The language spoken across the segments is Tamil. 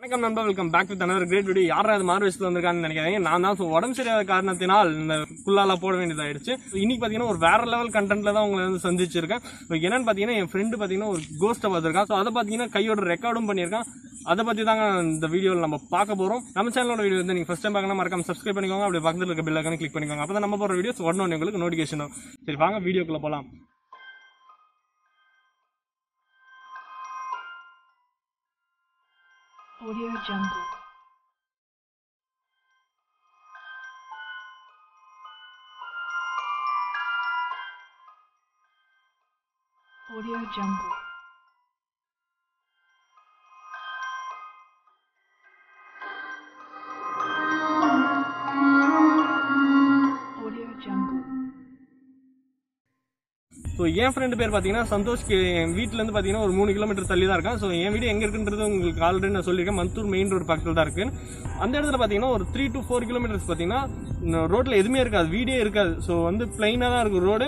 வணக்கம் நண்பா welcome back with another great video யாரா அது மாறு வயசுல வந்திருக்கான்னு நினைக்காதீங்க நான் தான் so உடம்பு சரியாத காரணத்தினால் இந்த குள்ளால போட வேண்டியதாயிடுச்சு So, இன்னைக்கு பாத்தீங்கன்னா ஒரு வேற லெவல் கண்டென்ட்ல தான் உங்களை வந்து சந்திச்சிருக்கேன் So, என்னன்னு பாத்தீங்கன்னா என் ஃப்ரெண்டு பாத்தீங்கன்னா ஒரு கோஸ்ட்டை பார்த்திருக்கான் ஸோ அதை பாத்தீங்கன்னா கையோட ரெக்கார்டும் பண்ணியிருக்கான் அதை பத்தி தாங்க இந்த வீடியோவில் நம்ம பார்க்க போறோம் நம்ம சேனலோட வீடியோ வந்து நீங்க ஃபர்ஸ்ட் டைம் பார்க்கணும் மறக்காம சப்ஸ்கிரைப் பண்ணிக்கோங்க அப்படியே பக்கத்தில் இருக்க பெல் ஐக்கான கிளிக் பண்ணிக்கோங்க அப்பதான் நம்ம போற வீடியோஸ் உடனே உங்களுக்கு நோட்டிஃபிகேஷன் வரும் சரி வாங்க வீடியோக்குள்ள போலாம் Audio Jungle. Audio Jungle. Audio Jungle. So என் ஃப்ரெண்டு பேர் பார்த்தீங்கன்னா சந்தோஷ் கே- என் வீட்டிலேருந்து பார்த்தீங்கன்னா ஒரு மூணு கிலோமீட்டர் தள்ளி தான் இருக்கான் ஸோ என் வீடு எங்கே இருக்குன்றது உங்களுக்கு ஆல்ரெடி நான் சொல்லியிருக்கேன் மந்தூர் மெயின் ரோடு பக்கத்தில் தான் இருக்கு அந்த இடத்துல பார்த்தீங்கன்னா ஒரு த்ரீ டு ஃபோர் கிலோமீட்டர்ஸ் பார்த்தீங்கன்னா ரோட்டில் எதுவுமே இருக்காது வீடே இருக்காது ஸோ வந்து பிளைனாக தான் இருக்கும் ரோடு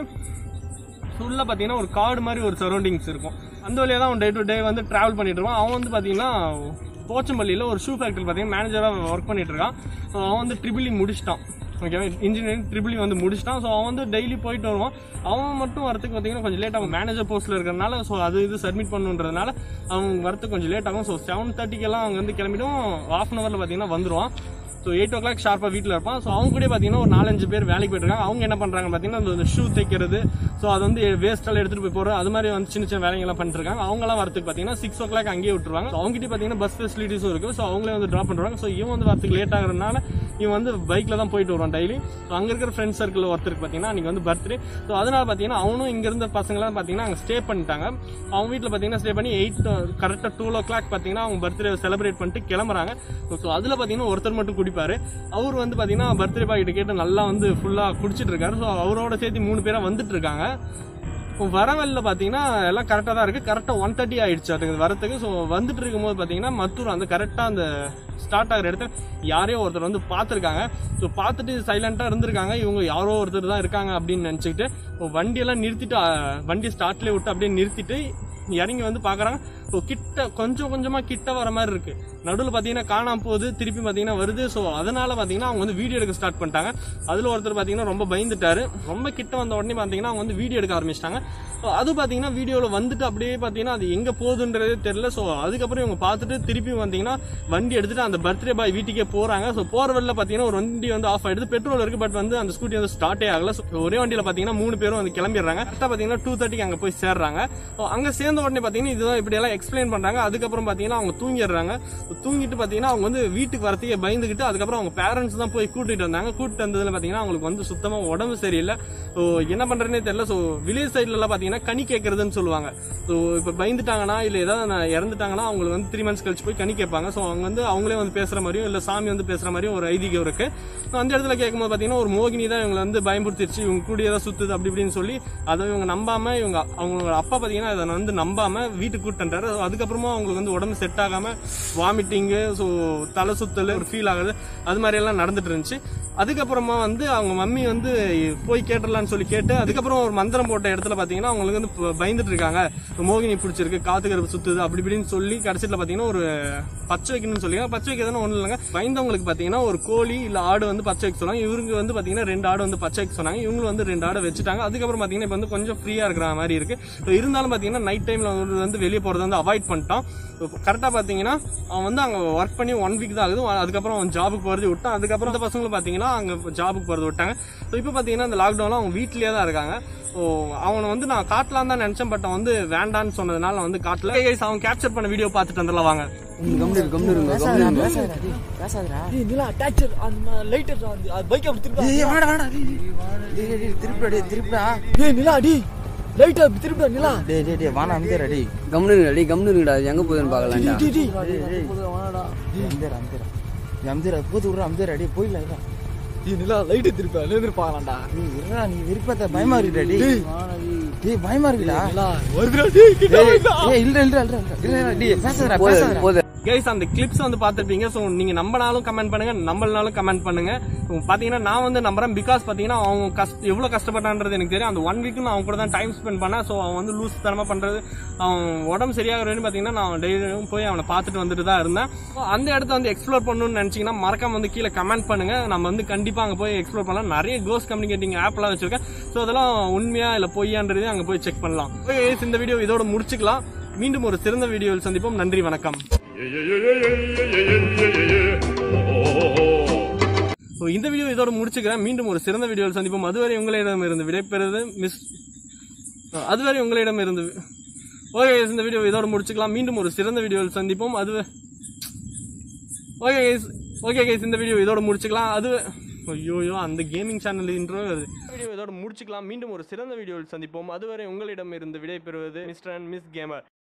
உள்ள பார்த்தீங்கன்னா ஒரு காடு மாதிரி ஒரு சரௌண்டிங்ஸ் இருக்கும் அந்த வழியாக தான் அவன் டே டு டே வந்து ட்ராவல் பண்ணிட்டு இருப்பான் அவன் வந்து பார்த்தீங்கன்னா போச்சம்பள்ளியில் ஒரு ஷூ ஃபேக்டரி பார்த்தீங்கன்னா மேனேஜராக ஒர்க் பண்ணிட்டு இருக்கான் ஸோ அவன் வந்து ட்ரிபிளி முடிச்சிட்டான் ஓகேவா இன்ஜினியரிங் ட்ரிபிளி வந்து முடிச்சிட்டான் ஸோ அவன் வந்து டெய்லி போயிட்டு வருவான் அவன் மட்டும் வரதுக்கு பார்த்தீங்கன்னா கொஞ்சம் லேட் ஆகும் மேனேஜர் போஸ்ட்டில் இருக்கிறனால ஸோ அது இது சப்மிட் பண்ணுன்றதுனால அவன் வரதுக்கு கொஞ்சம் லேட் ஆகும் ஸோ செவன் தேர்ட்டிக்கெல்லாம் அவங்க வந்து கிளம்பிடும் ஹாஃப் அன் ஹவரில் பார்த்தீங்கன்னா வந்துருவான் ஸோ எயிட் ஓ கிளாக் ஷார்ப்பாக வீட்டில் இருப்பான் ஸோ அவங்க கூட பார்த்தீங்கன்னா ஒரு நாலஞ்சு பேர் வேலைக்கு போயிட்டு இருக்காங்க அவங்க என்ன பண்ணுறாங்க பார்த்தீங்கன்னா அந்த ஷூ தைக்கிறது ஸோ அது வந்து வேஸ்ட்டால் எடுத்துகிட்டு போய் போகிறது அது மாதிரி வந்து சின்ன சின்ன வேலைங்கெல்லாம் பண்ணிட்டு இருக்காங்க அவங்களாம் வரதுக்கு பார்த்தீங்கன்னா சிக்ஸ் ஓ கிளாக் அங்கேயே விட்டுருவாங்க ஸோ அவங்ககிட்ட பார்த்தீங்கன்னா பஸ் ஃபெசிலிட்டிஸும் இருக்குது ஸோ அவங்களே வந்து ட்ராப் பண்ணுறாங்க ஸோ இவன் வந்து வரதுக்கு லேட் ஆகுறதுனால இவன் வந்து பைக்கில் தான் போயிட்டு வருவான் டெய்லி ஸோ அங்கே இருக்கிற ஃப்ரெண்ட்ஸ் சர்க்கிள் ஒருத்தருக்கு பார்த்தீங்கன்னா அன்றைக்கி வந்து பர்த்டே ஸோ அதனால பார்த்தீங்கன்னா அவனும் இங்கே இருந்த பசங்களாம் பார்த்தீங்கன்னா அங்கே ஸ்டே பண்ணிட்டாங்க அவங்க வீட்டில் பார்த்தீங்கன்னா ஸ்டே பண்ணி எயிட் கரெக்டாக டூ ஓ கிளாக் பார்த்தீங்கன்னா அவங்க பர்த்டே செலிப்ரேட் பண்ணிட்டு கிளம்புறாங்க ஸோ அதில் பார்த்தீங்கன்னா ஒருத்தர் மட்டும் குடிப்பாரு அவர் வந்து பார்த்தீங்கன்னா பர்த்டே பாய் கிட்ட கேட்டு நல்லா வந்து ஃபுல்லாக குடிச்சிட்டு இருக்காரு ஸோ அவரோட சேர்த்து மூணு பேரா வந்துட்டு இருக்காங்க இப்போ வரவழில பார்த்தீங்கன்னா எல்லாம் கரெக்டாக தான் இருக்குது கரெக்டாக ஒன் தேர்ட்டி ஆயிடுச்சு அதுக்கு வரத்துக்கு ஸோ வந்துட்டு இருக்கும்போது பார்த்தீங்கன்னா மத்தூர் அந்த கரெக்டாக அந்த ஸ்டார்ட் ஆகிற இடத்துல யாரையோ ஒருத்தர் வந்து பார்த்துருக்காங்க ஸோ பார்த்துட்டு சைலண்ட்டாக இருந்திருக்காங்க இவங்க யாரோ ஒருத்தர் தான் இருக்காங்க அப்படின்னு நினச்சிக்கிட்டு இப்போ வண்டியெல்லாம் நிறுத்திட்டு அஹ், வண்டி ஸ்டார்ட்லேயே விட்டு அப்படியே நிறுத்திட்டு இறங்கி வந்து பார்க்குறாங்க ஸோ கிட்ட கொஞ்சம் கொஞ்சமாக கிட்ட வர மாதிரி இருக்கு நடுவில் பார்த்தீங்கன்னா காணாம போகுது திருப்பி பார்த்தீங்கன்னா வருது ஸோ அதனால பார்த்தீங்கன்னா அவங்க வந்து வீடியோ எடுக்க ஸ்டார்ட் பண்ணிட்டாங்க அதில் ஒருத்தர் பார்த்தீங்கன்னா ரொம்ப பயந்துட்டாரு ரொம்ப கிட்ட வந்த உடனே பார்த்தீங்கன்னா அவங்க வந்து வீடியோ எடுக்க ஆரம்பிச்சிட்டாங்க ஸோ அது பார்த்தீங்கன்னா வீடியோவில் வந்துட்டு அப்படியே பார்த்தீங்கன்னா அது எங்கே போகுதுன்றதே தெரியல ஸோ அதுக்கப்புறம் இவங்க பார்த்துட்டு திருப்பி பார்த்தீங்கன்னா வண்டி எடுத்துட்டு அந்த பர்த்டே பாய் வீட்டுக்கே போகிறாங்க ஸோ போகிற வழியில் பார்த்தீங்கன்னா ஒரு வண்டி வந்து ஆஃப் ஆயிடுது பெட்ரோல் இருக்கு பட் வந்து அந்த ஸ்கூட்டி வந்து ஸ்டார்ட்டே ஆகல So, ஒரே வண்டியில் பார்த்தீங்கன்னா மூணு பேரும் வந்து கிளம்பிடுறாங்க கரெக்டாக பார்த்தீங்கன்னா டூ தேர்ட்டிக்கு அங்கே போய் சேர்றாங்க So, அங்கே சேர்ந்த உடனே பார்த்தீங்கன்னா இதுதான் இப்படி எல்லாம் எக்ஸ்பிளைன் பண்ணுறாங்க அதுக்கப்புறம் பார்த்தீங்கன்னா அவங்க தூங்கிடுறாங்க So, தூங்கிட்டு பார்த்தீங்கன்னா அவங்க வந்து வீட்டுக்கு வரத்தையே பயந்துக்கிட்டு அதுக்கப்புறம் அவங்க பேரண்ட்ஸ் தான் போய் கூட்டிட்டு வந்தாங்க கூட்டிட்டு வந்ததுல பார்த்தீங்கன்னா அவங்களுக்கு வந்து சுத்தமாக உடம்பு சரியில்லை ஸோ என்ன பண்ணுறதுனே தெரியல ஸோ வில்லேஜ் சைட்லலாம் பார்த்தீங்கன்னா கனி கேட்கறதுன்னு சொல்லுவாங்க ஸோ இப்போ பயந்துட்டாங்கன்னா இல்லை ஏதாவது நான் இறந்துட்டாங்கன்னா அவங்களுக்கு வந்து த்ரீ மந்த்ஸ் கழிச்சு போய் கனி கேட்பாங்க ஸோ அவங்க வந்து அவங்களே வந்து பேசுகிற மாதிரியும் இல்லை சாமி வந்து பேசுகிற மாதிரியும் ஒரு ஐதீகம் இருக்கு So, அந்த இடத்துல கேட்கும்போது பார்த்தீங்கன்னா ஒரு மோகினி தான் இவங்களை வந்து பயன்படுத்திடுச்சு இவங்க கூட ஏதாவது சுத்துது அப்படி இப்படின்னு சொல்லி அதை இவங்க நம்பாம இவங்க அவங்களோட அப்பா பார்த்தீங்கன்னா அதை வந்து நம்பாம வீட்டுக்கு கூட்டிட்டாரு அதுக்கப்புறமா அவங்களுக்கு வந்து உடம்பு செட் ஆகாம வாமிட்டிங்கு ஸோ தலை சுத்தல் ஒரு ஃபீல் ஆகுது அது மாதிரி எல்லாம் நடந்துட்டு இருந்துச்சு அதுக்கப்புறமா வந்து அவங்க மம்மி வந்து போய் கேட்டுடலாம்னு சொல்லி கேட்டு அதுக்கப்புறம் ஒரு மந்திரம் போட்ட இடத்துல பார்த்தீங்கன்னா அவங்களுக்கு வந்து ப- பயந்துட்டு இருக்காங்க மோகினி பிடிச்சிருக்கு காத்து கருப்பு சுத்துது அப்படி இப்படின்னு சொல்லி கடைசியில் பார்த்தீங்கன்னா ஒரு பச்சை வைக்கணும்னு சொல்லி பச்சை வைக்கிறதுன்னு ஒன்றும் இல்லைங்க பயந்தவங்களுக்கு பார்த்தீங்கன்னா ஒரு கோழி இல்லை ஆடு வந்து பச்சை வைக்க சொன்னாங்க இவருக்கு வந்து பார்த்தீங்கன்னா ரெண்டு ஆடு வந்து பச்சை வைக்க சொன்னாங்க இவங்க வந்து ரெண்டு ஆடு வச்சுட்டாங்க அதுக்கப்புறம் பார்த்தீங்கன்னா இப்போ வந்து கொஞ்சம் ஃப்ரீயாக இருக்கிற மாதிரி இருக்கு So, இருந்தாலும் பார்த்தீங்கன்னா நைட் டைமில் வந்து வெளியே போகிறத வந்து அவாய்ட் பண்ணிட்டான் கரெக்டாக பார்த்தீங்கன்னா அவன் வந்து அங்கே ஒர்க் பண்ணி ஒன் வீக் தான் ஆகுது அதுக்கப்புறம் அவன் ஜாபுக்கு போகிறது விட்டான் அதுக்கப்புறம் அந்த பசங்களும் பார்த்தீங்கன்னா அங்கே ஜாபுக்கு போகிறது விட்டாங்க ஸோ இப்போ பார்த்தீங்கன்னா இந்த லாக்டவுனில் அவங்க வீட்லேயே தான் இருக்காங்க ஸோ அவனை வந்து நான் காட்டலாம் தான் நினச்சேன் பட் அவன் வந்து வேண்டான்னு சொன்னதுனால நான் வந்து காட்டல Hey guys, அவன் கேப்சர் பண்ண வீடியோ பார்த்துட்டு வந்துடலாம் வாங்க கம்னு கம்னு இருங்க கம்னு இருங்க பேசாதடா ஏய் நிலா அட்டாச்சர் அந்த லைட்டர் அந்த அது பைக் அப்படி திருப்பி ஏய் வாடா வாடா டேய் டேய் டேய், டேய் திருப்பிடா டேய் திருப்பிடா ஏய் நிலா அடி லைட் அப்படி திருப்பிடா நிலா டேய் டேய் டேய் வாடா அந்தேரா டேய் கம்னு இருங்கடா டேய் கம்னு இருங்கடா அது எங்க போகுதுன்னு பார்க்கலாம்டா டி டி டேய் டேய் டேய் அந்தேரா அந்தேரா டேய் அந்தேரா போது விடுறா அந்தேரா டேய் போயிடலாம் இதா ஏய் நிலா லைட் திருப்பி நின்று பார்க்கலாம்டா டேய் இருடா நீ விருப்பத்தை பயமா இருக்குடா டேய் டேய் பயமா இருக்குடா நிலா வருதுடா டேய் கிட்ட டேய் வருதுடா ஏய் இல்ல இல்ல இல்ல இல்ல இல்ல டேய் பேசாதடா போது பேசாதடா போது கைஸ் அந்த கிளிப்ஸ் வந்து பார்த்துருப்பீங்க ஸோ நீங்க நம்பினாலும் கமெண்ட் பண்ணுங்க நம்பலனாலும் கமெண்ட் பண்ணுங்க So, பாத்தீங்கன்னா நான் வந்து நம்புறேன் பிகாஸ் பாத்தீங்கன்னா அவங்க கஷ்ட எவ்வளவு கஷ்டப்பட்டான்றது எனக்கு தெரியும் அந்த ஒன் வீக் நான் அவங்க கூட தான் டைம் ஸ்பெண்ட் பண்ணேன் ஸோ அவன் வந்து லூஸ் தனமா பண்றது அவன் உடம்பு சரியாக வரையும் பாத்தீங்கன்னா நான் டெய்லியும் போய் அவனை பார்த்துட்டு வந்துட்டு தான் இருந்தேன் So, அந்த இடத்த வந்து எக்ஸ்ப்ளோர் பண்ணணும்னு நினைச்சீங்கன்னா மறக்காம வந்து கீழே கமெண்ட் பண்ணுங்க நம்ம வந்து கண்டிப்பா அங்க போய் எக்ஸ்ப்ளோர் பண்ணலாம் நிறைய கோஸ் கம்யூனிகேட்டிங் ஆப்லாம் வச்சிருக்கேன் ஸோ அதெல்லாம் உண்மையா இல்ல பொய்யான்றதையும் அங்க போய் செக் பண்ணலாம் Okay, guys, இந்த வீடியோ இதோட முடிச்சுக்கலாம் மீண்டும் ஒரு சிறந்த வீடியோவில் சந்திப்போம் நன்றி வணக்கம் ஸோ இந்த வீடியோ இதோட முடிச்சுக்கிறேன் மீண்டும் ஒரு சிறந்த வீடியோவில் சந்திப்போம் அதுவரை உங்களிடம் இருந்து விடைபெறுவது மிஸ் அதுவரை உங்களிடம் இருந்து ஓகே இந்த வீடியோ இதோட முடிச்சுக்கலாம் மீண்டும் ஒரு சிறந்த வீடியோவில் சந்திப்போம் அது ஓகே கைஸ் ஓகே கைஸ் இந்த வீடியோ இதோட முடிச்சுக்கலாம் அது ஐயோயோ அந்த கேமிங் சேனல் இன்ட்ரோ வீடியோ இதோட முடிச்சுக்கலாம் மீண்டும் ஒரு சிறந்த வீடியோவில் சந்திப்போம் அதுவரை உங்களிடம் இருந்து விடைபெறுவது மிஸ்டர் அண்ட் மிஸ் கேமர்